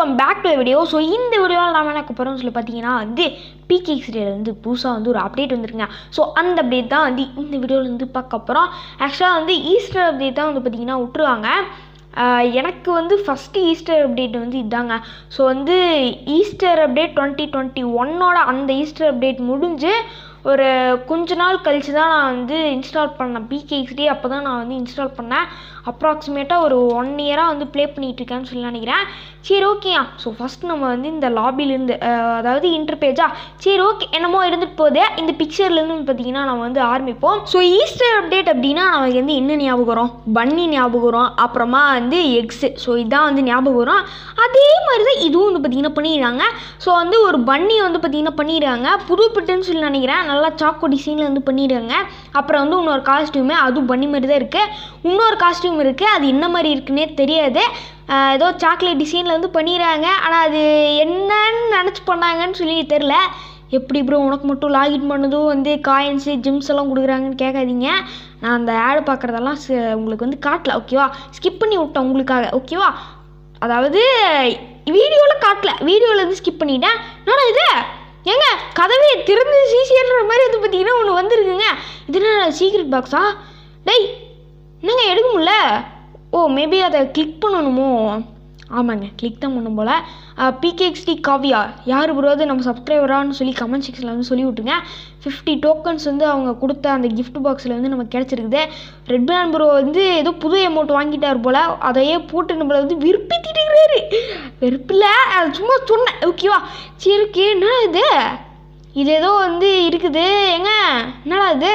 welcome back to video so இந்த வீடியோவில் நாம் என்ன போகிறோம்னு சொல்லி பார்த்தீங்கன்னா வந்து பிகேஎக்ஸ்டியில் வந்து புதுசாக வந்து ஒரு அப்டேட் வந்துருங்க ஸோ அந்த அப்டேட் தான் வந்து இந்த வீடியோவில் வந்து பார்க்க போகிறோம் ஆக்சுவலாக வந்து ஈஸ்டர் அப்டேட் தான் வந்து பார்த்தீங்கன்னா விட்டுருவாங்க ஆஹ் எனக்கு வந்து ஃபஸ்ட்டு ஈஸ்டர் அப்டேட் வந்து இதாங்க ஸோ வந்து ஈஸ்டர் அப்டேட் டுவெண்ட்டி டுவெண்ட்டி ஒன்னோட அந்த ஈஸ்டர் அப்டேட் முடிஞ்சு ஒரு கொஞ்ச நாள் கழிச்சு தான் நான் வந்து இன்ஸ்டால் பண்ணேன் பிகேஎக்ஸ்டி அப்போ தான் நான் வந்து இன்ஸ்டால் பண்ணேன் அப்ராக்சிமேட்டாக ஒரு ஒன் இயராக வந்து ப்ளே பண்ணிகிட்ருக்கேன்னு சொல்லி நினைக்கிறேன் சரி ஓகேயா ஸோ ஃபஸ்ட் நம்ம வந்து இந்த லாபிலேருந்து அதாவது இன்டர் பேஜா சரி ஓகே என்னமோ இருந்துட்டு போதே இந்த பிக்சர்லேருந்து பார்த்தீங்கன்னா நம்ம வந்து ஆரம்பிப்போம் ஸோ ஈஸ்டர் அப்டேட் அப்படின்னா நமக்கு வந்து என்ன ஞாபகம் வரும் பன்னி ஞாபகம் வரும் அப்புறமா வந்து எக்ஸு ஸோ இதான் வந்து ஞாபகம் வரும் அதே மாதிரி தான் இதுவும் வந்து பார்த்திங்கன்னா பண்ணிடுறாங்க ஸோ வந்து ஒரு பன்னி வந்து பார்த்திங்கன்னா பண்ணிடுறாங்க புது பிட்டுன்னு சொல்லி நினைக்கிறேன் நல்லா சாக்கோ டிசைனில் வந்து பண்ணிடுறாங்க அப்புறம் வந்து இன்னொரு காஸ்டியூமே அதுவும் பண்ணி மாதிரி தான் இருக்குது இன்னொரு காஸ்டியூம் இருக்குது அது என்ன மாதிரி இருக்குன்னே தெரியாது ஆஹ் ஏதோ சாக்லேட் டிசைனில் வந்து பண்ணிடுறாங்க ஆனால் அது என்னன்னு நினச்சி பண்ணாங்கன்னு சொல்லி தெரில எப்படி ப்ரோ உனக்கு மட்டும் லாகின் பண்ணதும் வந்து காயின்ஸு ஜிம்ஸ் எல்லாம் கொடுக்குறாங்கன்னு கேட்காதீங்க நான் அந்த ஆடு பார்க்குறதெல்லாம் உங்களுக்கு வந்து காட்டல ஓகேவா ஸ்கிப் பண்ணி விட்டேன் உங்களுக்காக ஓகேவா அதாவது வீடியோவில் காட்டல வீடியோவில் இருந்து ஸ்கிப் பண்ணிட்டேன் என்னடா இது ஏங்க கதவே திறந்து சிசின்ற மாதிரி வந்து பார்த்தீங்கன்னா ஒன்று வந்திருக்குங்க இது என்ன சீக்ரெட் பாக்ஸா டேய் என்னங்க எடுக்க முடியல ஓ மேபி அதை கிளிக் பண்ணணுமோ ஆமாங்க கிளிக் தான் பண்ணும் போல் பிகேஎக்ஸ்டி காவியா யார் ப்ரோ அது நம்ம சப்ஸ்கிரைபரான்னு சொல்லி கமெண்ட் செக்ஷனில் வந்து சொல்லி விட்டுங்க ஃபிஃப்டி டோக்கன்ஸ் வந்து அவங்க கொடுத்த அந்த gift பாக்ஸில் வந்து நமக்கு கிடச்சிருக்குது ரெட் பேன் ப்ரோ வந்து ஏதோ புது அமௌண்ட் வாங்கிட்டார் போல் அதையே போட்டு நம்மளை வந்து விருப்பித்திட்டு இருக்கிறாரு வெறுப்பில்ல அது சும்மா சொன்னேன் ஓகேவா சரி ஓகே என்னடா இது இது ஏதோ வந்து இருக்குது ஏங்க என்னடா இது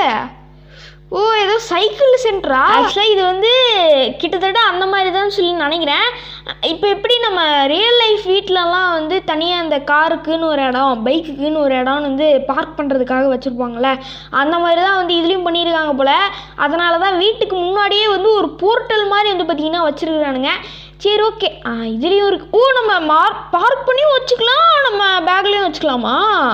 ஓ ஏதோ சைக்கிள் சென்டரா ஆக்சுவலாக இது வந்து கிட்டத்தட்ட அந்த மாதிரி தான் சொல்லி நினைக்கிறேன் இப்போ எப்படி நம்ம ரியல் லைஃப் வீட்டிலலாம் வந்து தனியாக அந்த காருக்குன்னு ஒரு இடம் பைக்குக்குன்னு ஒரு இடம் வந்து பார்க் பண்ணுறதுக்காக வச்சுருப்பாங்கள்ல அந்த மாதிரி தான் வந்து இதுலேயும் பண்ணியிருக்காங்க போல் அதனால தான் வீட்டுக்கு முன்னாடியே வந்து ஒரு போர்ட்டல் மாதிரி வந்து பார்த்திங்கன்னா வச்சுருக்குறானுங்க சரி ஓகே இதுலேயும் இருக்குது ஓ நம்ம மார் பார்க் பண்ணியும் வச்சுக்கலாம் நம்ம பேக்லேயும் வச்சுக்கலாமா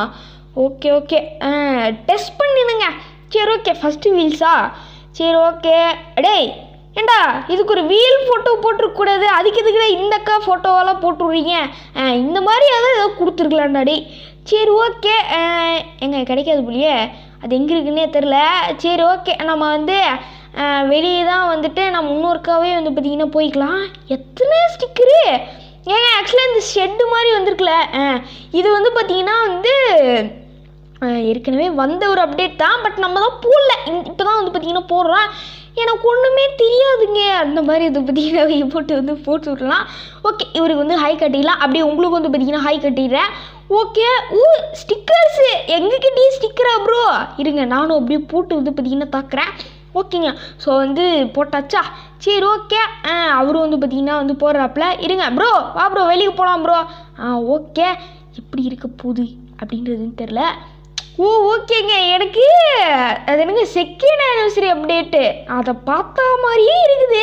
ஓகே ஓகே டெஸ்ட் பண்ணிடுங்க சரி ஓகே ஃபஸ்ட்டு வீல்ஸா சரி ஓகே டேய் ஏண்டா இதுக்கு ஒரு வீல் ஃபோட்டோ போட்டிருக்கக்கூடாது அதுக்கு எதுக்குடா இந்த அக்கா ஃபோட்டோவெல்லாம் போட்டு விட்றீங்க ஆ, இந்த மாதிரி ஏதோ ஏதோ கொடுத்துருக்கலாம்டா டேய் சரி ஓகே எங்க கிடைக்காது போலியே அது எங்கே இருக்குன்னே தெரில சரி ஓகே நம்ம வந்து வெளியே தான் வந்துட்டு நம்ம இன்னொருக்காவே வந்து பார்த்திங்கன்னா போய்க்கலாம் எத்தனை ஸ்டிக்கரு ஏங்க ஆக்சுவலாக இந்த ஷெட்டு மாதிரி வந்திருக்குல ஆ, இது வந்து பார்த்திங்கன்னா வந்து ஆஹ் ஏற்கனவே வந்த ஒரு அப்டேட் தான் பட் நம்ம தான் போடல இப்போ தான் வந்து பார்த்தீங்கன்னா போடுறோம் எனக்கு ஒன்றுமே தெரியாதுங்க அந்த மாதிரி இதை பார்த்தீங்கன்னா போட்டு வந்து போட்டு விடலாம் ஓகே இவருக்கு வந்து ஹை கட்டிடலாம் அப்படியே உங்களுக்கு வந்து பார்த்தீங்கன்னா ஹை கட்டிடுறேன் ஓகே ஊ ஸ்டிக்கர்ஸு எங்ககிட்டயே ஸ்டிக்கரா ப்ரோ இருங்க நானும் அப்படியே போட்டு வந்து பார்த்தீங்கன்னா தாக்குறேன் ஓகேங்க ஸோ வந்து போட்டாச்சா சரி ஓகே ஆ அவரும் வந்து பார்த்தீங்கன்னா வந்து போடுறாப்புல இருங்க ப்ரோ வா ப்ரோ வெளியே போகலாம் ப்ரோ ஆ ஓகே எப்படி இருக்க போகுது அப்படின்றதுன்னு தெரில ஓ ஓகேங்க எனக்கு அது என்னங்க செகண்ட் ஆனிவர்சரி அப்டேட்டு அதை பார்த்தா மாதிரியே இருக்குது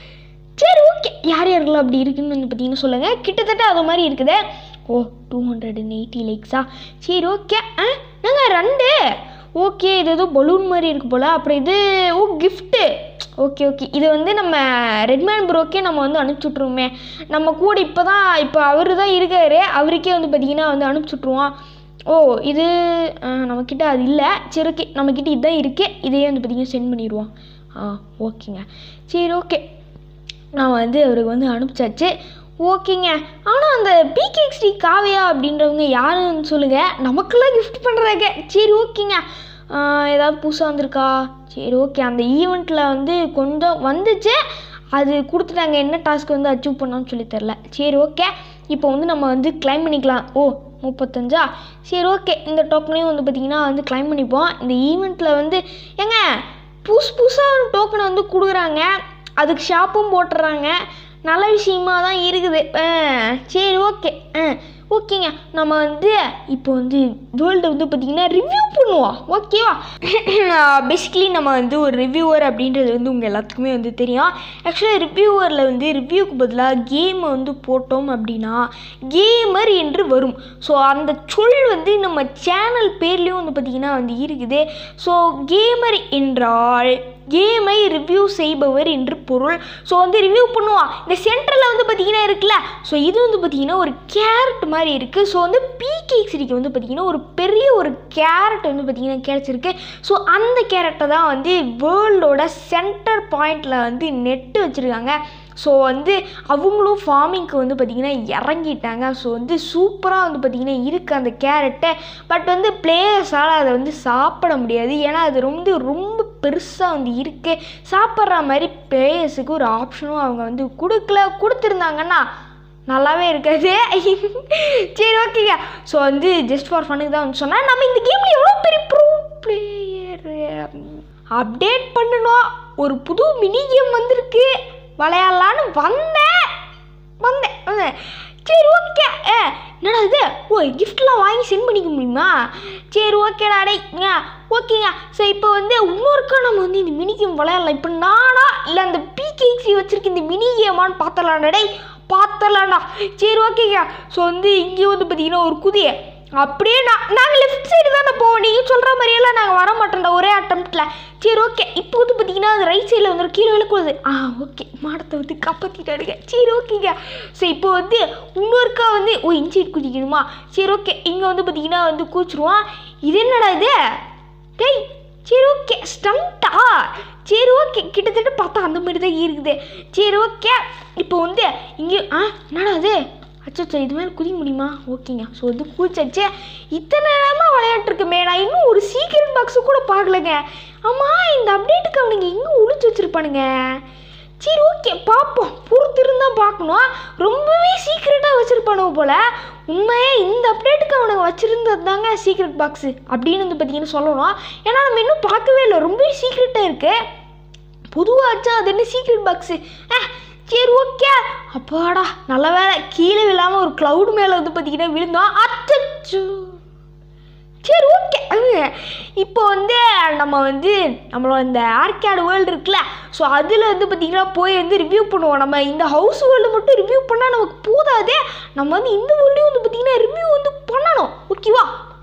சரி ஓகே யார் யாருக்கெல்லாம் அப்படி இருக்குன்னு வந்து பார்த்தீங்கன்னா சொல்லுங்கள் கிட்டத்தட்ட அது மாதிரி இருக்குது oh two hundred and eighty லைக்ஸா சரி ஓகே ஆ நாங்கள் ரெண்டு ஓகே இது ஏதோ பலூன் மாதிரி இருக்கு போல் அப்புறம் இது ஓ கிஃப்ட்டு ஓகே ஓகே இது வந்து நம்ம ரெட்மேன் ப்ரோக்கே நம்ம வந்து அனுப்பிச்சி விட்ருவோமே நம்ம கூட இப்போ தான் இப்போ அவர் தான் இருக்காரு அவருக்கே வந்து பார்த்திங்கன்னா வந்து அனுப்பிச்சி விட்ருவோம் ஓ இது அஹ், நம்மக்கிட்ட அது இல்லை சரி ஓகே நம்மக்கிட்ட இதுதான் இருக்குது இதையே வந்து பார்த்திங்கன்னா சென்ட் பண்ணிடுவோம் ஆ ஓகேங்க சரி ஓகே நான் வந்து அவருக்கு வந்து அனுப்பிச்சாச்சு ஓகேங்க ஆனால் அந்த பிகேஎக்ஸ்டி காவியா அப்படின்றவங்க யாருன்னு சொல்லுங்கள் நமக்கெல்லாம் கிஃப்ட் பண்ணுறாங்க சரி ஓகேங்க ஆஹ் ஏதாவது புதுசாக வந்திருக்கா சரி ஓகே அந்த ஈவெண்ட்டில் வந்து கொஞ்சம் வந்துச்சு அது கொடுத்துட்டாங்க என்ன டாஸ்க் வந்து அச்சீவ் பண்ணோன்னு சொல்லி தெரில சரி ஓகே இப்போ வந்து நம்ம வந்து கிளைம் பண்ணிக்கலாம் ஓ முப்பத்தஞ்சா சரி ஓகே இந்த டோக்கனையும் வந்து பார்த்திங்கன்னா வந்து கிளைம் பண்ணிப்போம் இந்த ஈவெண்ட்டில் வந்து ஏங்க புதுசு புதுசாக ஒரு டோக்கனை வந்து கொடுக்குறாங்க அதுக்கு ஷாப்பும் போட்டுறாங்க நல்ல விஷயமா தான் இருக்குது ஆ, சரி ஓகே ஆ ஓகேங்க நம்ம வந்து இப்போ வந்து வேர்ல்டு வந்து பார்த்திங்கன்னா ரிவ்யூ பண்ணுவோம் ஓகேவா பேசிக்கலி நம்ம வந்து ஒரு ரிவ்யூவர் அப்படின்றது வந்து உங்கள் எல்லாத்துக்குமே வந்து தெரியும் ஆக்சுவலாக ரிவ்யூவரில் வந்து ரிவ்யூக்கு பதிலாக கேமை வந்து போட்டோம் அப்படின்னா கேமர் என்று வரும் ஸோ அந்த சொல் வந்து நம்ம சேனல் பேர்லேயும் வந்து பார்த்திங்கன்னா வந்து இருக்குது ஸோ கேமர் என்றால் கேமை ரிவ்யூ செய்பவர் என்று பொருள் ஸோ வந்து ரிவ்யூ பண்ணுவான் இந்த சென்டரில் வந்து பார்த்தீங்கன்னா இருக்குல்ல ஸோ இது வந்து பார்த்தீங்கன்னா ஒரு கேரட் மாதிரி இருக்குது ஸோ வந்து பிகேசிரிக்கு வந்து பார்த்தீங்கன்னா ஒரு பெரிய ஒரு கேரட் வந்து பார்த்தீங்கன்னா கிடச்சிருக்கு ஸோ அந்த கேரட்டை தான் வந்து வேர்ல்டோட சென்டர் பாயிண்டில் வந்து நெட்டு வச்சுருக்காங்க ஸோ வந்து அவங்களும் ஃபார்மிங்க்கு வந்து பார்த்திங்கன்னா இறங்கிட்டாங்க ஸோ வந்து சூப்பராக வந்து பார்த்திங்கன்னா இருக்குது அந்த கேரட்டை பட் வந்து பிளேயர்ஸால் அதை வந்து சாப்பிட முடியாது ஏன்னா அது ரொம்ப ரொம்ப பெருசாக வந்து இருக்குது சாப்பிட்ற மாதிரி பிளேயர்ஸுக்கு ஒரு ஆப்ஷனும் அவங்க வந்து கொடுக்கல கொடுத்துருந்தாங்கன்னா நல்லாவே இருக்காது சரி ஓகேங்க ஸோ வந்து ஜஸ்ட் ஃபார் ஃபனுக்கு தான் வந்து சொன்னேன் நம்ம இந்த கேமில் எவ்வளோ பெரிய ப்ரோ பிளேயர் அப்டேட் பண்ணணும் ஒரு புது மினி கேம் வந்திருக்கு விளையாடலான்னு வந்தேன் வந்தேன் வந்தேன் சரி ஓகே ஏ என்னடா இது ஓ கிஃப்ட்லாம் வாங்கி சென்ட் பண்ணிக்க முடியுமா சரி ஓகேடா டேய்ங்க ஓகேங்க ஸோ இப்போ வந்து இன்னொருக்கா நம்ம வந்து இந்த மினி கேம் விளையாடலாம் இப்போ நானா இல்லை அந்த பிகேசி வச்சுருக்க இந்த மினி கேமான்னு பார்த்தலாம்டா டேய் பார்த்தலாம்டா சரி ஓகேங்க ஸோ வந்து இங்கே வந்து பார்த்தீங்கன்னா ஒரு குதியை அப்படியே நான் நாங்கள் லெஃப்ட் சைடு தானே போவோம் நீங்கள் சொல்கிற மாதிரியெல்லாம் நாங்கள் வர மாட்டோம்டா ஒரே அட்டம்ப்டில் சரி ஓகே இப்போ வந்து பார்த்தீங்கன்னா அது ரைட் சைடில் வந்து கீழே விழுக்கூடாது ஆ ஓகே மாடத்தை வந்து காப்பாற்றிட்டாருங்க சரி ஓகேங்க ஸோ இப்போ வந்து இன்னொருக்கா வந்து ஓ இந்த சைடு குதிக்கணுமா சரி ஓகே இங்கே வந்து பார்த்தீங்கன்னா வந்து கூச்சிருவான் இது என்னடா இது டேய் சரி ஓகே ஸ்டண்ட்டா சரி ஓகே கிட்டத்தட்ட பார்த்தா அந்த மாதிரி தான் இருக்குது சரி ஓகே இப்போ வந்து இங்கே ஆ என்னடா அது அச்சோ இது மாதிரி குதிக்க முடியுமா ஓகேங்க ஸோ வந்து குதிச்சாச்சு இத்தனை நேரமாக விளையாட்டுருக்குமே நான் இன்னும் ஒரு சீக்ரெட் பாக்ஸு கூட பார்க்கலங்க ஆமாம் இந்த அப்டேட்டுக்கு அவனுங்க எங்கே ஒளிச்சு வச்சுருப்பானுங்க சரி ஓகே பார்ப்போம் பொறுத்திருந்தா பார்க்கணும் ரொம்பவே சீக்ரெட்டாக வச்சுருப்பானுங்க போல் உண்மையே இந்த அப்டேட்டுக்கு அவனுங்க வச்சுருந்தது தாங்க சீக்ரெட் பாக்ஸு அப்படின்னு வந்து பார்த்தீங்கன்னா சொல்லணும் ஏன்னா நம்ம இன்னும் பார்க்கவே இல்லை ரொம்பவே சீக்ரெட்டாக இருக்குது பொதுவாச்சா அது என்ன சீக்ரெட் பாக்ஸு ஆ சரி ஓகே அப்பாடா நல்ல வேலை கீழே விழாமல் ஒரு க்ளவுட் மேலே வந்து பார்த்தீங்கன்னா விழுந்தோம் அச்சச்சோ சரி ஓகே இப்போ வந்து நம்ம வந்து நம்மளோட இந்த ஆர்கேட் வேர்ல்டு இருக்குல்ல ஸோ அதில் வந்து பார்த்திங்கன்னா போய் வந்து ரிவ்யூ பண்ணுவோம் நம்ம இந்த ஹவுஸ் வேர்ல்டு மட்டும் ரிவ்யூ பண்ணால் நமக்கு போதாதே நம்ம வந்து இந்த வேர்ல்டையும் வந்து பார்த்திங்கன்னா ரிவ்யூ வந்து பண்ணணும் ஓகேவா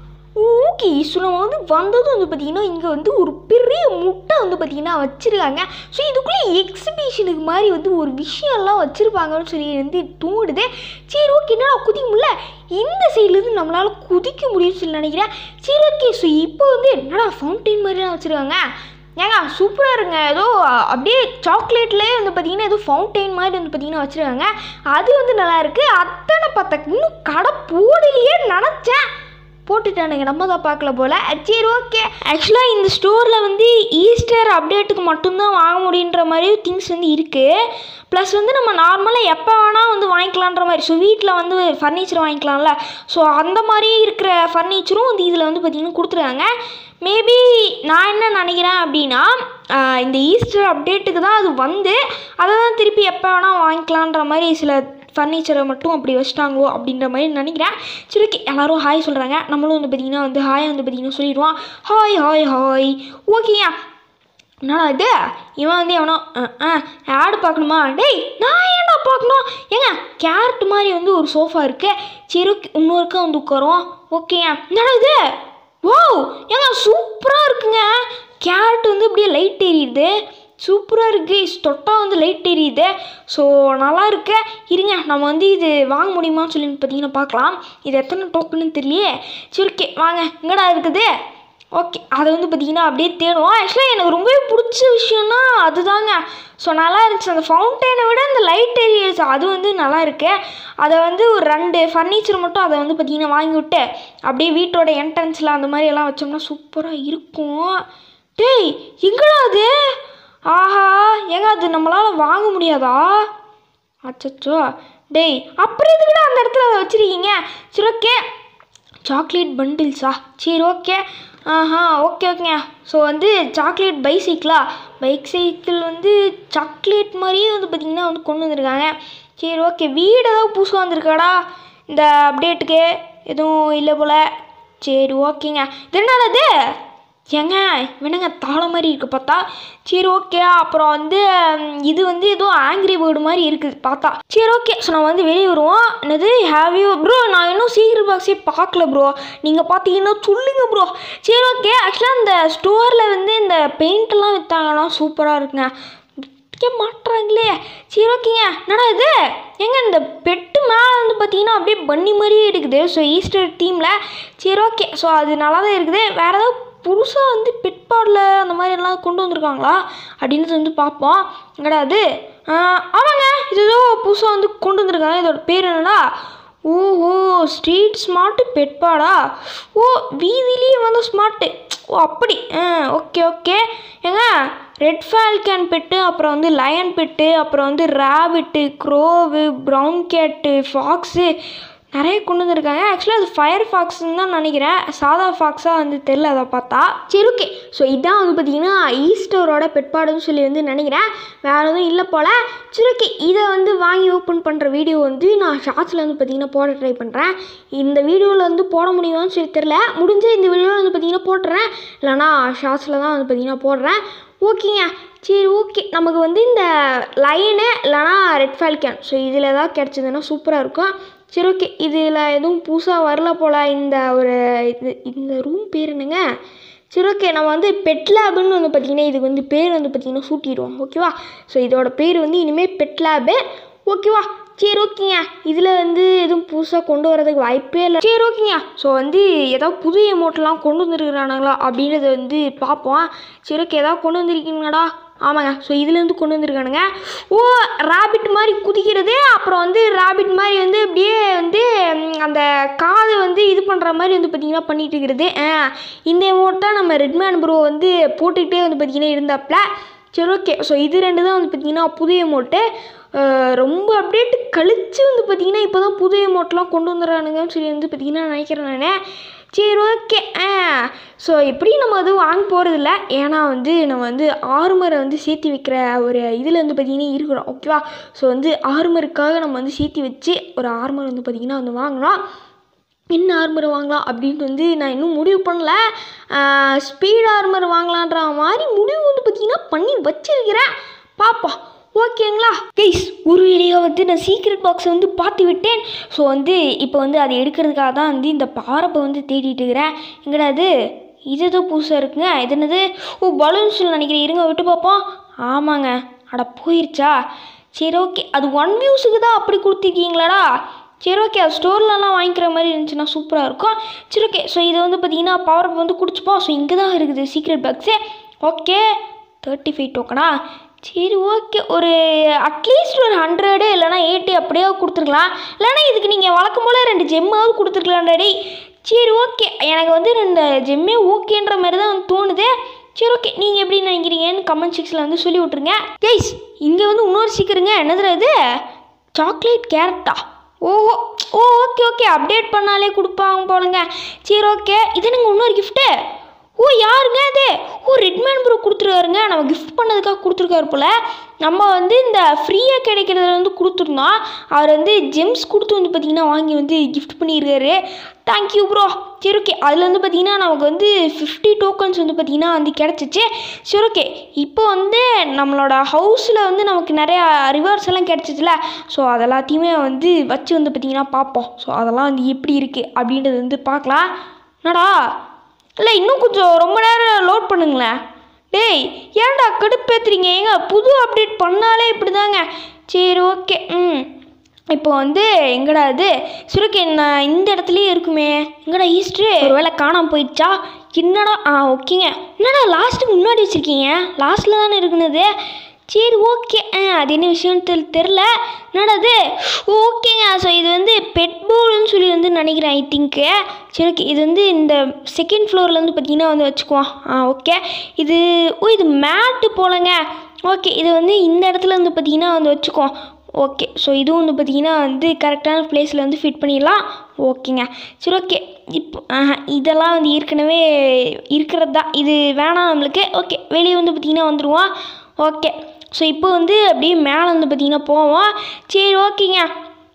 ஓகே ஸோ நம்ம வந்து வந்ததும் வந்து பார்த்திங்கன்னா இங்கே வந்து ஒரு பெரிய முட்டை வந்து பார்த்திங்கன்னா வச்சுருக்காங்க ஸோ இதுக்குள்ளே எக்ஸிபிஷனுக்கு மாதிரி வந்து ஒரு விஷயம்லாம் வச்சுருப்பாங்கன்னு சொல்லி வந்து தோணுது சரி ஓகே என்னடா குதிக்க முடியல இந்த சைட்லேருந்து நம்மளால் குதிக்க முடியும்னு சொல்லி நினைக்கிறேன் சரி ஓகே ஸோ இப்போ வந்து என்னடா ஃபவுண்டைன் மாதிரிலாம் வச்சுருக்காங்க ஏங்க சூப்பராக இருங்க ஏதோ அப்படியே சாக்லேட்லேயே வந்து பார்த்தீங்கன்னா ஏதோ ஃபவுண்டைன் மாதிரி வந்து பார்த்தீங்கன்னா வச்சுருக்காங்க அது வந்து நல்லா இருக்குது அத்தனை பார்த்தா இன்னும் கடை போடலையே நினச்சேன் போட்டுட்டானுங்க நம்ம தான் பார்க்கல போல் சரி ஓகே ஆக்சுவலாக இந்த ஸ்டோரில் வந்து ஈஸ்டர் அப்டேட்டுக்கு மட்டும்தான் வாங்க முடியுன்ற மாதிரி திங்ஸ் வந்து இருக்குது ப்ளஸ் வந்து நம்ம நார்மலாக எப்போ வேணால் வந்து வாங்கிக்கலான்ற மாதிரி ஸோ வீட்டில் வந்து ஃபர்னிச்சர் வாங்கிக்கலாம்ல ஸோ அந்த மாதிரி இருக்கிற ஃபர்னிச்சரும் வந்து இதில் வந்து பார்த்திங்கன்னா கொடுத்துருக்காங்க மேபி நான் என்ன நினைக்கிறேன் அப்படின்னா ஆஹ் இந்த ஈஸ்டர் அப்டேட்டுக்கு தான் அது வந்து அதை தான் திருப்பி எப்போ வேணால் வாங்கிக்கலான்ற மாதிரி சில ஃபர்னிச்சரை மட்டும் அப்படி வச்சிட்டாங்களோ அப்படின்ற மாதிரி நினைக்கிறேன் சரி ஓகே எல்லோரும் ஹாய் சொல்கிறாங்க நம்மளும் வந்து பார்த்திங்கன்னா வந்து ஹாய் வந்து பார்த்திங்கன்னா சொல்லிடுவான் ஹாய் ஹாய் ஹாய் ஓகேங்க என்னடா இது இவன் வந்து எவனோ ஆடு பார்க்கணுமா டேய் நான் ஏன்டா பார்க்கணும் ஏங்க கேரட் மாதிரி வந்து ஒரு சோஃபா இருக்கு சரி ஓகே இன்னொருக்கா வந்து உட்காரோம் ஓகேங்க என்னடா இது வாவ் ஏங்க சூப்பராக இருக்குங்க கேரட் வந்து அப்படியே லைட் எரியுது சூப்பராக இருக்குது தொட்டா வந்து லைட் எரியுது ஸோ நல்லா இருக்கு இருங்க நம்ம வந்து இது வாங்க முடியுமான்னு சொல்லி பார்த்தீங்கன்னா பார்க்கலாம் இது எத்தனை டோக்கன்னு தெரியலையே சரி ஓகே வாங்க எங்கடா இருக்குது ஓகே அதை வந்து பார்த்தீங்கன்னா அப்படியே தேடுவோம் ஆக்சுவலாக எனக்கு ரொம்பவே பிடிச்ச விஷயம்னா அதுதாங்க ஸோ நல்லா இருந்துச்சு அந்த ஃபவுண்டைனை விட அந்த லைட் எரியுது அது வந்து நல்லா இருக்கு அதை வந்து ஒரு ரெண்டு ஃபர்னிச்சர் மட்டும் அதை வந்து பார்த்தீங்கன்னா வாங்கி விட்டு அப்படியே வீட்டோட என்ட்ரன்ஸில் அந்த மாதிரி எல்லாம் வச்சோம்னா சூப்பராக இருக்கும் டேய் எங்கடா அது ஆஹா ஏங்க அது நம்மளால் வாங்க முடியாதா அச்சச்சோ டேய் அப்புறம் எதுக்குடா அந்த இடத்துல அதை வச்சுருக்கீங்க சரி ஓகே சாக்லேட் பண்டில்ஸா சரி ஓகே ஆஹா ஓகே ஓகேங்க ஸோ வந்து சாக்லேட் பைசைக்கிளா பைக் சைக்கிள் வந்து சாக்லேட் மாதிரியே வந்து பார்த்திங்கன்னா வந்து கொண்டு வந்திருக்காங்க சரி ஓகே வீடு ஏதாவது புதுசாக வந்திருக்காடா இந்த அப்டேட்டுக்கு எதுவும் இல்லை போல் சரி ஓகேங்க இது என்னது ஏங்க இவனுங்க தாளை மாதிரி இருக்கு பார்த்தா சரி ஓகே அப்புறம் வந்து ம், இது வந்து ஏதோ ஆங்கிரி பேர்டு மாதிரி இருக்குது பார்த்தா சரி ஓகே ஸோ நம்ம வந்து வெளியே வருவோம் என்னது ஹேவ் யூ ப்ரோ நான் இன்னும் சீக்கிரம் பாக்ஸே பார்க்கல ப்ரோ நீங்கள் பார்த்தீங்கன்னா சொல்லுங்க ப்ரோ சரி ஓகே ஆக்சுவலாக இந்த ஸ்டோரில் வந்து இந்த பெயிண்ட்லாம் விற்றாங்கன்னா சூப்பராக இருக்குங்க விற்க மாட்டுறாங்களே சரி ஓகேங்க என்னடா இது எங்க இந்த பெட்டு மேலே வந்து பார்த்தீங்கன்னா அப்படியே பன்னி மாதிரியே இருக்குது ஸோ ஈஸ்டர் தீமில் சரி ஓகே ஸோ அது நல்லா தான் இருக்குது வேறு ஏதாவது புதுசாக வந்து பெட் பாடில் அந்த மாதிரி எல்லாம் கொண்டு வந்திருக்காங்களா அப்படின்னு வந்து பார்ப்போம் கிடையாது ஆமாங்க இது ஏதோ புதுசாக வந்து கொண்டு வந்திருக்காங்க இதோட பேர் என்னடா ஓஹோ ஸ்ட்ரீட் ஸ்மார்ட்டு பெட்பாடா ஓ வீதியிலேயே வந்து ஸ்மார்ட்டு ஓ அப்படி ஆ ஓகே ஓகே ஏங்க ரெட் ஃபால்கன் பெட்டு அப்புறம் வந்து லயன் பெட்டு அப்புறம் வந்து rabbit crow brown cat fox நிறைய கொண்டு வந்திருக்காங்க ஆக்சுவலாக அது ஃபயர் ஃபாக்ஸ்ன்னு தான் நினைக்கிறேன் சாதா ஃபாக்ஸாக வந்து தெரில அதை பார்த்தா சரி ஓகே ஸோ இதான் வந்து பார்த்தீங்கன்னா ஈஸ்டரோட பெட்பாடுன்னு சொல்லி வந்து நினைக்கிறேன் வேறு எதுவும் இல்லை போல் சரி ஓகே இதை வந்து வாங்கி ஓப்பன் பண்ணுற வீடியோ வந்து நான் ஷார்ட்ஸில் வந்து பார்த்தீங்கன்னா போட ட்ரை பண்ணுறேன் இந்த வீடியோவில் வந்து போட முடியுமான்னு சொல்லி தெரில முடிஞ்ச இந்த வீடியோவில் வந்து பார்த்தீங்கன்னா போட்டுறேன் இல்லைனா ஷார்ட்ஸில் தான் வந்து பார்த்தீங்கன்னா போடுறேன் ஓகேங்க சரி ஓகே நமக்கு வந்து இந்த லைனு இல்லைனா ரெட் ஃபால்கன் ஸோ இதில் ஏதாவது கிடச்சிதுன்னா சூப்பராக இருக்கும் சரி ஓகே இதில் எதுவும் புதுசாக வரல போல் இந்த ஒரு இது இந்த ரூம் பேர் என்னங்க சரி ஓகே நம்ம வந்து பெட் லேபுன்னு வந்து பார்த்திங்கன்னா இதுக்கு வந்து பேர் வந்து பார்த்திங்கன்னா சூட்டிடுவோம் ஓகேவா ஸோ இதோட பேர் வந்து இனிமேல் பெட் லேபு ஓகேவா சரி ஓகேங்க இதில் வந்து எதுவும் புதுசாக கொண்டு வரதுக்கு வாய்ப்பே இல்லை சரி ஓகேங்க ஸோ வந்து ஏதாவது புது எமௌண்ட்லாம் கொண்டு வந்துருக்குறானுங்களா அப்படின்றத வந்து பார்ப்போம் சரி ஓகே ஏதாவது கொண்டு வந்திருக்கீங்களாடா ஆமாங்க ஸோ இதுலேருந்து கொண்டு வந்திருக்கானுங்க ஓ ராபிட் மாதிரி குதிக்கிறது அப்புறம் வந்து ராபிட் மாதிரி வந்து அப்படியே வந்து ம், அந்த காது வந்து இது பண்ணுற மாதிரி வந்து பார்த்திங்கன்னா பண்ணிட்டு இருக்கிறது ஆ, இந்த எமௌண்ட் தான் நம்ம ரெட்மேன் ப்ரோ வந்து போட்டுக்கிட்டே வந்து பார்த்திங்கன்னா இருந்தாப்புல சரி ஓகே ஸோ இது ரெண்டு தான் வந்து பார்த்திங்கன்னா புது எமௌண்ட்டு ரொம்ப அப்டேட் கழிச்சு வந்து பார்த்திங்கன்னா இப்போ தான் புது எமௌண்ட்லாம் கொண்டு வந்துடுறானுங்கன்னு சொல்லி வந்து பார்த்திங்கன்னா நினைக்கிறேன் நான் சரி ஓகே ஆ ஸோ எப்படி நம்ம அது வாங்க போகிறதில்ல ஏன்னா வந்து நம்ம வந்து ஆறுமரை வந்து சேர்த்து வைக்கிற ஒரு இதில் வந்து பார்த்திங்கன்னா இருக்கிறோம் ஓகேவா ஸோ வந்து ஆறுமருக்காக நம்ம வந்து சேர்த்து வச்சு ஒரு ஆறுமர் வந்து பார்த்திங்கன்னா வந்து வாங்கலாம் என்ன ஆர்மர் வாங்கலாம் அப்படின்ட்டு வந்து நான் இன்னும் முடிவு பண்ணல ஸ்பீட் ஆர்மர் வாங்கலான்ற மாதிரி முடிவு வந்து பார்த்திங்கன்னா பண்ணி வச்சிருக்கிறேன் பாப்போம் ஓகேங்களா கைஸ் ஒரு வீடியோ வந்து நான் சீக்ரெட் பாக்ஸை வந்து பார்த்து விட்டேன் ஸோ வந்து இப்போ வந்து அதை எடுக்கிறதுக்காக தான் வந்து இந்த பாரப்பை வந்து தேடிட்டு இருக்கிறேன் எங்கடா அது இது ஏதோ புதுசாக இருக்குங்க இது என்னது ஓ பலூன்ஸ் நினைக்கிறேன் இருங்க விட்டு பார்ப்போம் ஆமாங்க அட போயிருச்சா சரி ஓகே அது ஒன் வியூஸுக்கு தான் அப்படி கொடுத்துருக்கீங்களாடா சரி ஓகே அது ஸ்டோர்லலாம் வாங்கிக்கிற மாதிரி இருந்துச்சுன்னா சூப்பராக இருக்கும் சரி ஓகே ஸோ இது வந்து பார்த்தீங்கன்னா பவர் வந்து குடிச்சுப்போம் ஸோ இங்கே தான் இருக்குது secret box okay thirty five டோக்கனா சரி ஓகே ஒரு அட்லீஸ்ட் ஒரு ஹண்ட்ரடு இல்லைனா எயிட்டி அப்படியே கொடுத்துருக்கலாம் இல்லைனா இதுக்கு நீங்கள் வழக்கம் போல் ரெண்டு ஜெம்மாவது கொடுத்துருக்கலாம் டேய் சரி ஓகே எனக்கு வந்து ரெண்டு ஜெம்மே ஓகேன்ற மாதிரி தான் வந்து தோணுது சரி ஓகே நீங்கள் எப்படி நினைக்கிறீங்கன்னு கமெண்ட் செக்ஷனில் வந்து சொல்லி விட்ருங்க கைஸ் இங்கே வந்து இன்னொரு சீக்கிரங்க என்னதுடா இது சாக்லேட் கேரட்டா ஓஹோ ஓ ஓகே ஓகே அப்டேட் பண்ணாலே கொடுப்பாங்க போலங்க சரி ஓகே இது நீங்கள் இன்னொரு கிஃப்ட்டு ஓ யாருங்க இது ஓ ரெட்மேன் ப்ரோ கொடுத்துருக்காருங்க நம்ம கிஃப்ட் பண்ணதுக்காக கொடுத்துருக்காரு போல் நம்ம வந்து இந்த ஃப்ரீயாக கிடைக்கிறதுல வந்து கொடுத்துருந்தோம் அவர் வந்து ஜெம்ஸ் கொடுத்து வந்து பார்த்திங்கன்னா வாங்கி வந்து கிஃப்ட் பண்ணியிருக்காரு தேங்க்யூ ப்ரோ சரி ஓகே அதில் வந்து பார்த்திங்கன்னா நமக்கு வந்து ஃபிஃப்டி டோக்கன்ஸ் வந்து பார்த்திங்கன்னா வந்து கிடச்சிச்சு சரி ஓகே இப்போ வந்து நம்மளோட ஹவுஸில் வந்து நமக்கு நிறையா ரிவார்ட்ஸ் எல்லாம் கிடச்சிச்சுல ஸோ அதெல்லாத்தையுமே வந்து வச்சு வந்து பார்த்திங்கன்னா பார்ப்போம் ஸோ அதெல்லாம் வந்து எப்படி இருக்குது அப்படின்றது வந்து பார்க்கலாம் என்னடா இல்லை இன்னும் கொஞ்சம் ரொம்ப நேரம் லோட் பண்ணுங்களேன் டேய் ஏன்டா கடுப்பேத்துறீங்க ஏங்க புது அப்டேட் பண்ணாலே இப்படி தாங்க சரி ஓகே ம் இப்போ வந்து எங்கடா இது சுருக்கே நான் இந்த இடத்துலயே இருக்குமே எங்கடா ஈஸ்ட்ரு ஒருவேளை காணாம போயிடுச்சா என்னடா ஆ ஓகேங்க என்னடா லாஸ்ட்டுக்கு முன்னாடி வச்சுருக்கீங்க லாஸ்ட்டில் தானே இருக்குனது சரி ஓகே ஆ அது என்ன விஷயம்னு தெரி தெரில என்னடா அது ஓகேங்க ஸோ இது வந்து பெட் போல்னு சொல்லி வந்து நினைக்கிறேன் ஐ திங்க்கு சரி ஓகே இது வந்து இந்த செகண்ட் ஃப்ளோரில் வந்து பார்த்தீங்கன்னா வந்து வச்சுக்குவோம் ஆ ஓகே இது ஓ இது மேட்டு போலங்க ஓகே இது வந்து இந்த இடத்துல வந்து பார்த்தீங்கன்னா வந்து வச்சுக்குவோம் ஓகே ஸோ இதுவும் வந்து பார்த்தீங்கன்னா வந்து கரெக்டான பிளேஸில் வந்து ஃபிட் பண்ணிடலாம் ஓகேங்க சரி ஓகே இப்போ ஆஹா, இதெல்லாம் வந்து ஏற்கனவே இருக்கிறது தான் இது வேணாம் நம்மளுக்கு ஓகே வெளியே வந்து பார்த்திங்கன்னா வந்துடுவோம் ஓகே ஸோ இப்போ வந்து அப்படியே மேலே வந்து பார்த்திங்கன்னா போவோம் சரி ஓகேங்க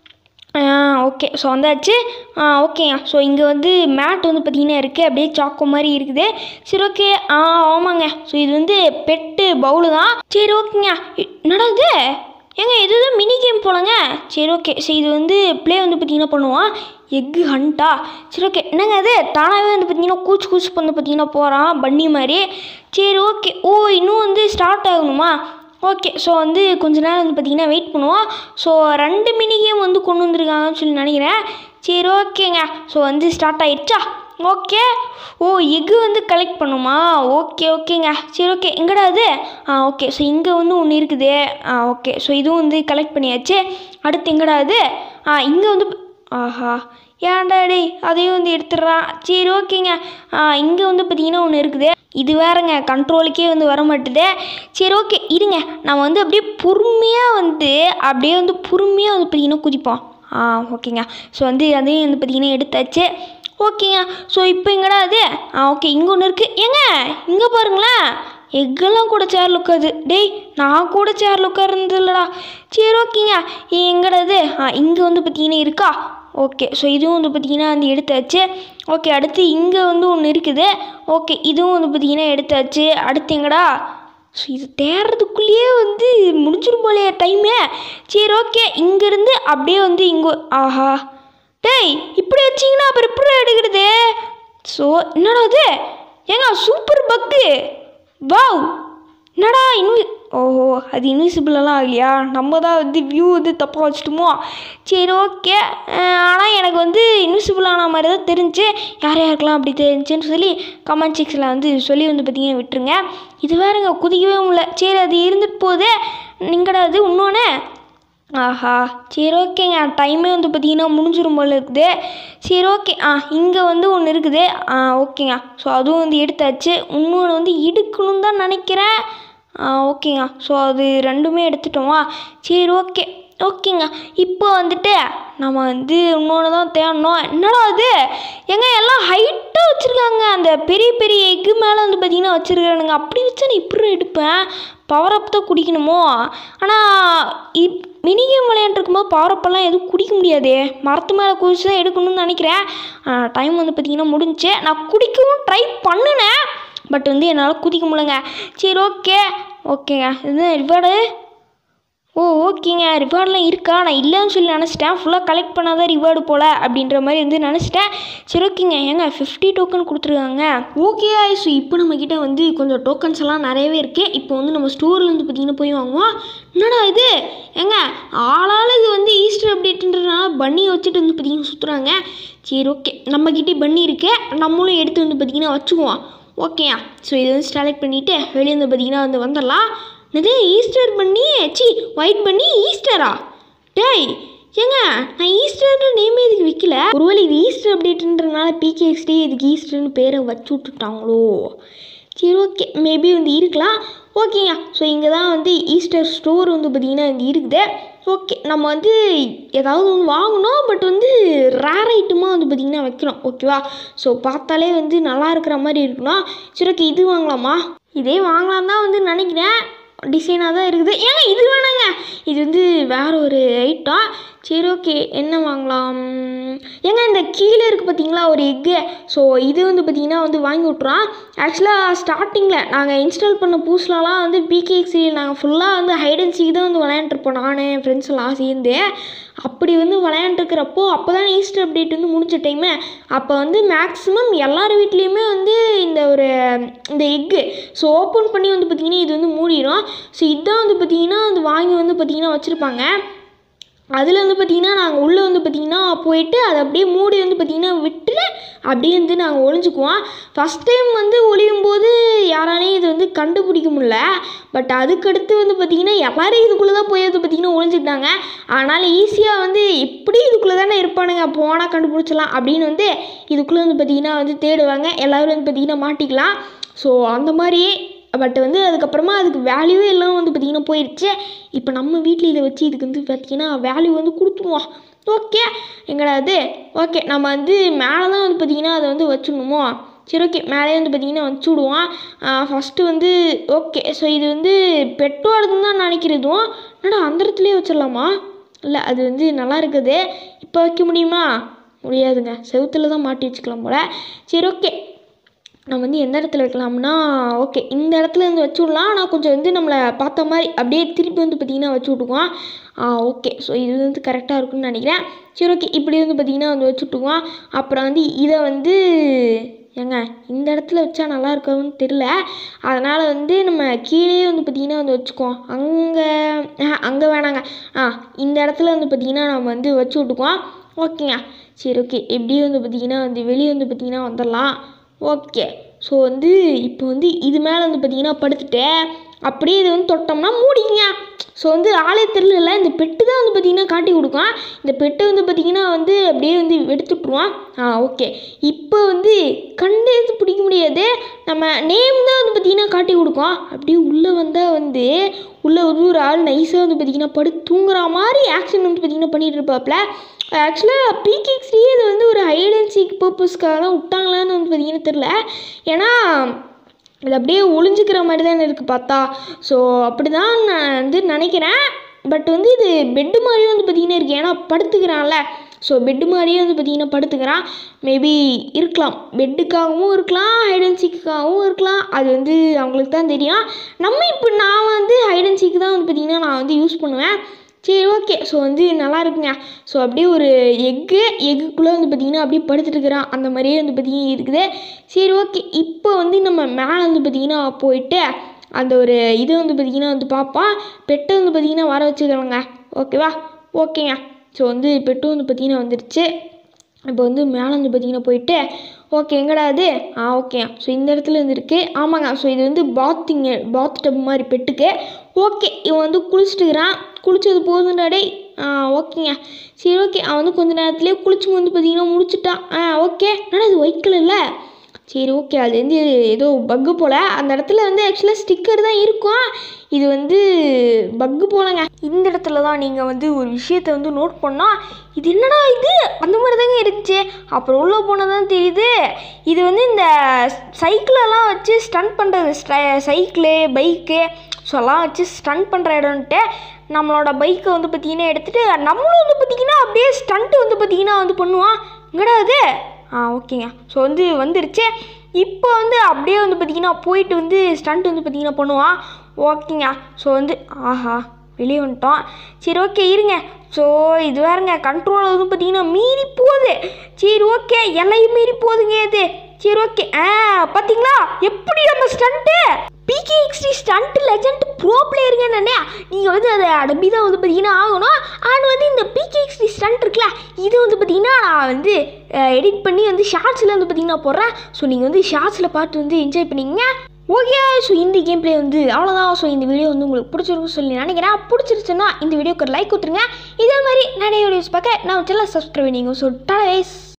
ஓகே ஸோ வந்தாச்சு ஓகேங்க ஸோ இங்கே வந்து மேட் வந்து பார்த்திங்கன்னா இருக்குது அப்படியே சாக்கோ மாதிரி இருக்குது சரி ஓகே ஆ ஆமாங்க ஸோ இது வந்து பெட்டு பவுலு தான் சரி ஓகேங்க இ- என்னடா இது ஏங்க இது தான் மினி கேம் போலங்க சரி ஓகே சரி இது வந்து ப்ளே வந்து பார்த்திங்கன்னா பண்ணுவான் எக்கு ஹண்டா சரி ஓகே என்னங்க அது தானாகவே வந்து பார்த்திங்கன்னா கூச்சு கூச்சு வந்து பார்த்திங்கன்னா போகிறான் பன்னி மாதிரி சரி ஓகே ஓ இன்னும் வந்து ஸ்டார்ட் ஆகணுமா ஓகே ஸோ வந்து கொஞ்ச நேரம் வந்து பார்த்திங்கன்னா வெயிட் பண்ணுவோம் ஸோ ரெண்டு மினி கேம் வந்து கொண்டு வந்திருக்காங்கன்னு சொல்லி நினைக்கிறேன் சரி ஓகேங்க ஸோ வந்து ஸ்டார்ட் ஆயிடுச்சா ஓகே ஓ எக்கு வந்து கலெக்ட் பண்ணுமா ஓகே ஓகேங்க சரி ஓகே எங்கடா அது ஆ ஓகே ஸோ இங்கே வந்து ஒன்று இருக்குது ஆ ஓகே ஸோ இதுவும் வந்து கலெக்ட் பண்ணியாச்சு அடுத்து எங்கடா அது ஆ இங்கே வந்து ஆஹா ஏன்டா டேய் அதையும் வந்து எடுத்துடுறான் சரி ஓகேங்க இங்கே வந்து பார்த்தீங்கன்னா ஒன்று இருக்குது இது வேறங்க கண்ட்ரோலுக்கே வந்து வர மாட்டுது சரி ஓகே இருங்க நம்ம வந்து அப்படியே பொறுமையாக வந்து அப்படியே வந்து பொறுமையாக வந்து பார்த்தீங்கன்னா குதிப்போம் ஆ ஓகேங்க ஸோ வந்து அதையும் வந்து பார்த்தீங்கன்னா எடுத்தாச்சு ஓகேங்க ஸோ இப்போ எங்கடா அது ஆ ஓகே இங்கே ஒன்று இருக்குது ஏங்க இங்கே பாருங்களேன் எக்கெல்லாம் கூட சேரில் உட்காது டேய் நான் கூட சேரில் உட்கார்றது இல்லைடா சரி ஓகேங்க ஏ, எங்கடா இது ஆ இங்கே வந்து பார்த்தீங்கன்னா இருக்கா ஓகே ஸோ இதுவும் வந்து பார்த்தீங்கன்னா வந்து எடுத்தாச்சு ஓகே அடுத்து இங்கே வந்து ஒன்று இருக்குது ஓகே இதுவும் வந்து பார்த்தீங்கன்னா எடுத்தாச்சு அடுத்து எங்கடா ஸோ இது தேடுறதுக்குள்ளேயே வந்து முடிஞ்சிரும் போலையே டைமே சரி ஓகே இங்கேருந்து அப்படியே வந்து இங்கே ஆஹா டேய் இப்படி வச்சிங்கன்னா அப்புறம் எப்படி எடுக்கிறது ஸோ என்னடா இது ஏங்க சூப்பர் பக்கு வாவ் என்னடா இன்வி ஓஹோ அது இன்விசிபிளெல்லாம் ஆகலையா நம்ம தான் வந்து வியூ வந்து தப்பாக வச்சுட்டோமோ சரி ஓகே ஆனால் எனக்கு வந்து இன்விசிபிள் ஆன மாதிரி தான் தெரிஞ்சு யார் யாருக்கெல்லாம் அப்படி தெரிஞ்சுன்னு சொல்லி கமெண்ட் செக்ஷனில் வந்து சொல்லி வந்து பார்த்தீங்கன்னா விட்டுருங்க இது வேறங்க குதிக்கவே முடியல சரி அது இருந்துட்டு போகுது நீங்கடா அது இன்னொன்று ஆஹா சரி ஓகேங்க டைமே வந்து பார்த்தீங்கன்னா முடிஞ்சிரும் போல இருக்குது சரி ஓகே ஆ இங்கே வந்து ஒன்று இருக்குது ஆ ஓகேங்க ஸோ அதுவும் வந்து எடுத்தாச்சு இன்னொன்று வந்து எடுக்கணும்னு தான் நினைக்கிறேன் ஆ ஓகேங்க ஸோ அது ரெண்டுமே எடுத்துட்டோமா சரி ஓகே ஓகேங்க இப்போ வந்துட்டு நம்ம வந்து இன்னொன்று தான் தேடணும் என்னடா அது எங்க எல்லாம் ஹைட்டாக வச்சுருக்காங்க அந்த பெரிய பெரிய எக்கு மேலே வந்து பார்த்தீங்கன்னா வச்சுருக்கானுங்க அப்படி வச்சா நான் இப்படி எடுப்பேன் பவர் அப் தான் குடிக்கணுமோ ஆனால் இப் மினி கேம் விளையாண்டுருக்கும்போது பவர் அப்பெல்லாம் எதுவும் குடிக்க முடியாதே மரத்து மேலே குதிச்சு தான் எடுக்கணும்னு நினைக்கிறேன் டைம் வந்து பார்த்திங்கன்னா முடிஞ்சுச்சு நான் குடிக்கவும் ட்ரை பண்ணினேன் பட் வந்து என்னால் குதிக்க முடியலங்க சரி ஓகே ஓகேங்க இது ரிவார்டு ஓ ஓகேங்க ரிவார்ட்லாம் இருக்கா நான் இல்லைன்னு சொல்லி நினச்சிட்டேன் ஃபுல்லாக கலெக்ட் பண்ணாதான் ரிவார்டு போல் அப்படின்ற மாதிரி வந்து நினச்சிட்டேன் சரி ஓகேங்க ஏங்க ஃபிஃப்டி டோக்கன் கொடுத்துருக்காங்க ஓகே ஸோ இப்போ நம்மக்கிட்ட வந்து கொஞ்சம் டோக்கன்ஸ் எல்லாம் நிறையவே இருக்குது இப்போ வந்து நம்ம ஸ்டோரில் வந்து பார்த்திங்கன்னா போய் வாங்குவோம் என்னடா இது ஏங்க ஆளாளுக்கு வந்து ஈஸ்டர் அப்டேட்ன்றதுனால பன்னியை வச்சுட்டு வந்து பார்த்திங்கன்னா சுற்றுறாங்க சரி ஓகே நம்மக்கிட்டே பன்னி இருக்கு நம்மளும் எடுத்து வந்து பார்த்திங்கன்னா வச்சுக்குவோம் ஓகேயா ஸோ இதை வந்து செலக்ட் பண்ணிவிட்டு வெளியே வந்து பார்த்திங்கன்னா வந்து வந்துடலாம் என்னது ஈஸ்டர் பண்ணி சி ஒயிட் பண்ணி ஈஸ்டரா டேய் ஏங்க நான் ஈஸ்டர்னு நேமே இதுக்கு வைக்கல ஒருவேளை இது ஈஸ்டர் அப்டேட்ன்றனால பிகேஎஸ்டி இதுக்கு ஈஸ்டர்னு பேரை வச்சு விட்டுட்டாங்களோ சரி ஓகே மேபி வந்து இருக்கலாம் ஓகேங்க ஸோ இங்கே தான் வந்து ஈஸ்டர் ஸ்டோர் வந்து பார்த்திங்கன்னா இங்கே இருக்குது ஓகே நம்ம வந்து ஏதாவது ஒன்று வாங்கணும் பட் வந்து ரேர் ஐட்டமாக வந்து பார்த்திங்கன்னா வைக்கணும் ஓகேவா ஸோ பார்த்தாலே வந்து நல்லா இருக்கிற மாதிரி இருக்கணும் சரி ஓகே இது வாங்கலாமா இதே வாங்கலாம் தான் வந்து நினைக்கிறேன் டிசைனாக தான் இருக்குது ஏங்க இது வேணாங்க இது வந்து வேற ஒரு ஐட்டம் சரி ஓகே என்ன வாங்கலாம் ஏங்க இந்த கீழே இருக்குது பார்த்தீங்களா ஒரு எக்கு ஸோ இது வந்து பார்த்தீங்கன்னா வந்து வாங்கி விட்றோம் ஆக்சுவலாக ஸ்டார்டிங்கில் நாங்கள் இன்ஸ்டால் பண்ண புதுசுலலாம் வந்து பிகேஎக்ஸி நாங்கள் ஃபுல்லாக வந்து ஹைட் அண்ட் சீக் தான் வந்து விளையாண்டுருப்போம் நான் என் ஃப்ரெண்ட்ஸ் எல்லாம் சேர்ந்து அப்படி வந்து விளையாண்டுருக்கிறப்போ அப்போ தான் ஈஸ்டர் அப்டேட் வந்து முடிஞ்ச டைமு அப்போ வந்து மேக்ஸிமம் எல்லார் வீட்லேயுமே வந்து இந்த ஒரு இந்த எக்கு ஸோ ஓப்பன் பண்ணி வந்து பார்த்திங்கன்னா இது வந்து மூடிடும் ஸோ இதுதான் வந்து பார்த்திங்கன்னா அது வாங்கி வந்து பார்த்திங்கன்னா வச்சுருப்பாங்க அதில் வந்து பார்த்திங்கன்னா நாங்கள் உள்ளே வந்து பார்த்திங்கன்னா போயிட்டு அதை அப்படியே மூடி வந்து பார்த்திங்கன்னா விட்டு அப்படியே வந்து நாங்கள் ஒளிஞ்சுக்குவோம் ஃபஸ்ட் டைம் வந்து ஒளியும் போது யாராலையும் இது வந்து கண்டுபிடிக்க முடியல பட் அதுக்கடுத்து வந்து பார்த்திங்கன்னா எல்லாரும் இதுக்குள்ளே தான் போய் வந்து பார்த்திங்கன்னா ஒளிஞ்சுக்கிட்டாங்க அதனால் ஈஸியாக வந்து எப்படி இதுக்குள்ளே தானே இருப்பானுங்க போனால் கண்டுபிடிச்சலாம் அப்படின்னு வந்து இதுக்குள்ளே வந்து பார்த்திங்கன்னா வந்து தேடுவாங்க எல்லோரும் வந்து பார்த்திங்கன்னா மாட்டிக்கலாம் ஸோ அந்த மாதிரி பட் வந்து அதுக்கப்புறமா அதுக்கு வேல்யூவே எல்லாம் வந்து பார்த்திங்கன்னா போயிடுச்சு இப்போ நம்ம வீட்டில் இதை வச்சு இதுக்கு வந்து பார்த்திங்கன்னா வேல்யூ வந்து கொடுத்துருவோம் ஓகே எங்கடா அது ஓகே நம்ம வந்து மேலே தான் வந்து பார்த்திங்கன்னா அதை வந்து வச்சிடணுமோ சரி ஓகே மேலே வந்து பார்த்திங்கன்னா வச்சு விடுவோம் ஃபஸ்ட்டு வந்து ஓகே ஸோ இது வந்து பெட்டோடதுன்னு தான் நினைக்கிறதும் என்னடா அந்த இடத்துலயே வச்சிடலாமா இல்லை அது வந்து நல்லா இருக்குது இப்போ வைக்க முடியுமா முடியாதுங்க செவுத்துல தான் மாட்டி வச்சுக்கலாம் போல் சரி ஓகே நம்ம வந்து எந்த இடத்துல வைக்கலாம்னா ஓகே இந்த இடத்துல இருந்து வச்சு விடலாம் ஆனால் கொஞ்சம் வந்து நம்மளை பார்த்த மாதிரி அப்படியே திருப்பி வந்து பார்த்திங்கன்னா வச்சு விட்டுக்குவோம் ஆ ஓகே ஸோ இது வந்து கரெக்டாக இருக்கும்னு நினைக்கிறேன் சரி ஓகே இப்படி வந்து பார்த்திங்கன்னா வந்து வச்சு விட்டுக்குவோம் அப்புறம் வந்து இதை வந்து ஏங்க இந்த இடத்துல வச்சா நல்லா இருக்காதுன்னு தெரில அதனால் வந்து நம்ம கீழே வந்து பார்த்திங்கன்னா வந்து வச்சுக்குவோம் அங்கே அங்கே வேணாங்க ஆ இந்த இடத்துல வந்து பார்த்திங்கன்னா நம்ம வந்து வச்சு விட்டுக்குவோம் ஓகேங்க சரி ஓகே எப்படியும் வந்து பார்த்திங்கன்னா வந்து வெளியே வந்து பார்த்திங்கன்னா வந்துடலாம் ஓகே ஸோ வந்து இப்போ வந்து இது மேலே வந்து பார்த்திங்கன்னா படுத்துட்டு அப்படியே இது வந்து தொட்டோம்னா மூடிங்க ஸோ வந்து ஆளே தெரியல இந்த பெட்டு தான் வந்து பார்த்திங்கன்னா காட்டி கொடுக்கும் இந்த பெட்டு வந்து பார்த்திங்கன்னா வந்து அப்படியே வந்து எடுத்துட்ருவான் ஆ ஓகே இப்போ வந்து கண்டு எடுத்து பிடிக்க முடியாது நம்ம நேம் தான் வந்து பார்த்திங்கன்னா காட்டி கொடுக்கும் அப்படியே உள்ளே வந்தால் வந்து உள்ளே வந்து ஒரு ஆள் நைஸாக வந்து பார்த்திங்கன்னா படுத்து தூங்குற மாதிரி ஆக்ஷன் வந்து பார்த்திங்கன்னா பண்ணிகிட்டு இருப்பாப்புல ஆக்சுவலாக பிகிக்ஸ்லேயே இது வந்து ஒரு ஹைட் அண்ட் சீக் பர்பஸ்க்காக தான் விட்டாங்களான்னு வந்து பார்த்திங்கன்னா தெரில ஏன்னா இது அப்படியே ஒளிஞ்சிக்கிற மாதிரி தானே இருக்குது பார்த்தா ஸோ அப்படி தான் நான் வந்து நினைக்கிறேன் பட் வந்து இது பெட்டு மாதிரியும் வந்து பார்த்திங்கன்னா இருக்குது ஏன்னா படுத்துக்கிறான்ல ஸோ பெட்டு மாதிரியே வந்து பார்த்திங்கன்னா படுத்துக்கிறான் மேபி இருக்கலாம் பெட்டுக்காகவும் இருக்கலாம் ஹைட் அண்ட் சீக்குக்காகவும் இருக்கலாம் அது வந்து அவங்களுக்கு தான் தெரியும் நம்ம இப்போ நான் வந்து ஹைட் அண்ட் சீக்கு தான் வந்து பார்த்திங்கன்னா நான் வந்து யூஸ் பண்ணுவேன் சரி ஓகே ஸோ வந்து நல்லா இருக்குங்க ஸோ அப்படியே ஒரு எக்கு எக்குக்குள்ளே வந்து பார்த்திங்கன்னா அப்படியே படுத்துட்டு இருக்கிறான் அந்த மாதிரியே வந்து பார்த்திங்கன்னா இருக்குது சரி ஓகே இப்போ வந்து நம்ம மேலே வந்து பார்த்திங்கன்னா போயிட்டு அந்த ஒரு இது வந்து பார்த்திங்கன்னா வந்து பார்ப்போம் பெட்டை வந்து பார்த்திங்கன்னா வர வச்சுக்கலாங்க ஓகேவா ஓகேங்க ஸோ வந்து பெட்டும் வந்து பார்த்திங்கன்னா வந்துடுச்சு இப்போ வந்து மேலே வந்து பார்த்தீங்கன்னா போயிட்டு ஓகே எங்கடா இது ஆ ஓகே ஸோ இந்த இடத்துல இருந்து இருக்குது ஆமாங்க ஸோ இது வந்து பாத்திங்க பாத் டப் மாதிரி பெட்டுக்கு ஓகே இவன் வந்து குளிச்சுட்டுக்கிறான் குளிச்சது போதுண்டா டேய் ஆ ஓகேங்க சரி ஓகே அவன் வந்து கொஞ்ச நேரத்துலேயே குளிச்சு வந்து பார்த்தீங்கன்னா முடிச்சுட்டான் ஆ ஓகே ஆனால் இது ஒயிட் கலரில் சரி ஓகே அது வந்து ஏதோ பக்கு போல் அந்த இடத்துல வந்து ஆக்சுவலாக ஸ்டிக்கர் தான் இருக்கும் இது வந்து பக்கு போலங்க இந்த இடத்துல தான் நீங்கள் வந்து ஒரு விஷயத்தை வந்து நோட் பண்ணால் இது என்னடா இது அந்த மாதிரி தாங்க இருந்துச்சு அப்புறம் உள்ளே போனால் தான் தெரியுது இது வந்து இந்த சைக்கிளெல்லாம் வச்சு ஸ்டன் பண்ணுறது சைக்கிளு பைக்கு ஸோ எல்லாம் வச்சு ஸ்டன் பண்ணுற இடம்ன்ட்டு நம்மளோட பைக்கை வந்து பார்த்திங்கன்னா எடுத்துகிட்டு நம்மளும் வந்து பார்த்திங்கன்னா அப்படியே ஸ்டண்ட்டு வந்து பார்த்திங்கன்னா வந்து பண்ணுவான் எங்கடா அது ஆ ஓகேங்க ஸோ வந்து வந்துருச்சு இப்போ வந்து அப்படியே வந்து பார்த்திங்கன்னா போயிட்டு வந்து ஸ்டண்ட் வந்து பார்த்திங்கன்னா பண்ணுவான் ஓகேங்க ஸோ வந்து ஆஹா வெளியே வந்துட்டோம் சரி ஓகே இருங்க ஸோ இது வேறுங்க கண்ட்ரோல் வந்து பார்த்திங்கன்னா மீறி போகுது சரி ஓகே எல்லையும் மீறி போகுதுங்க இது சரி ஓகே ஆ பார்த்தீங்களா எப்படி நம்ம stunt PKXD stunt legend bro பிளேயருங்க நானே நீங்கள் வந்து அதை அடம்பி தான் வந்து பார்த்தீங்கன்னா ஆகணும் ஆனால் வந்து இந்த பிகேஎக்ஸ்டி ஸ்டண்ட் இருக்குல்ல இது வந்து பார்த்தீங்கன்னா நான் வந்து எடிட் பண்ணி வந்து ஷார்ட்ஸில் வந்து பார்த்தீங்கன்னா போடுறேன் ஸோ நீங்கள் வந்து ஷார்ட்ஸில் பார்த்து வந்து என்ஜாய் பண்ணிங்க ஓகே ஸோ இந்த கேம் பிளே வந்து அவ்வளோதான் ஸோ இந்த வீடியோ வந்து உங்களுக்கு பிடிச்சிருக்குன்னு சொல்லி நினைக்கிறேன் பிடிச்சிருச்சுன்னா இந்த வீடியோக்கு ஒரு லைக் கொடுத்துருங்க இதே மாதிரி நிறைய வீடியோஸ் பார்க்க நான் சேனல் சப்ஸ்கிரைப் பண்ணிங்க ஸோ டாடா